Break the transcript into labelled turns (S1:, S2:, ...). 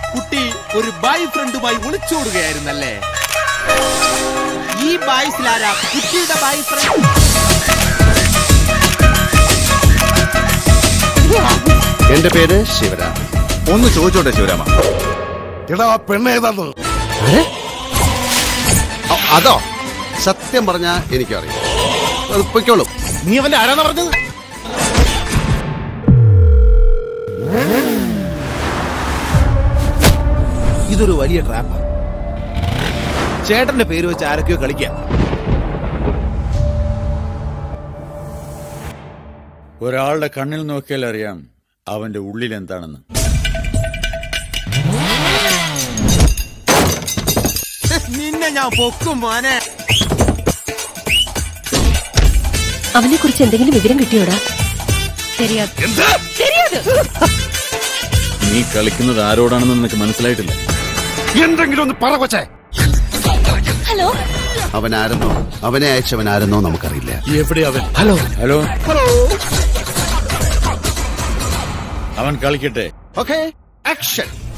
S1: കുട്ടി ഒരു ബോയ് ഫ്രണ്ടുമായി ഒളിച്ചോടുകയായിരുന്നല്ലേ ഈ ബായ്സിലാരാ കുട്ടിയുടെ ബോയ് ഫ്രണ്ട്
S2: എന്റെ പേര് ശിവരാം
S3: ഒന്ന് ചോദിച്ചോട്ടെ ശിവരാമ
S4: എടാ ആ പെണ്ണ് ഏതാന്ന്
S2: അ- അതോ സത്യം പറഞ്ഞാ എനിക്കറിയാം അത് പൊയ്ക്കോളും
S4: നീ അവന്റെ ആരാന്ന് പറഞ്ഞത്
S1: ഇതൊരു വലിയ ട്രാപ്പാ ചേട്ടന്റെ പേര് വെച്ച് ആരൊക്കെയോ കളിക്കാം
S3: ഒരാളുടെ കണ്ണിൽ നോക്കിയാൽ അറിയാം അവന്റെ ഉള്ളിൽ എന്താണെന്ന്
S1: നിന്നെ ഞാൻ പൊക്കും മോനെ
S5: അവനെ കുറിച്ച് എന്തെങ്കിലും വിവരം കിട്ടിയോടാ தெரியாது
S3: നീ കളിക്കുന്നത് ആരോടാണെന്ന് നിനക്ക് മനസ്സിലായിട്ടില്ല
S4: എന്തെങ്കിലും ഒന്ന് പറ കൊച്ചേ
S5: ഹലോ
S2: അവൻ ആരെന്നോ അവനെ അയച്ചവൻ ആരെന്നോ നമുക്കറിയില്ല
S4: എവിടെയാ അവൻ ഹലോ
S3: ഹലോ അവൻ കളിക്കട്ടെ
S2: ഓക്കെ ആക്ഷൻ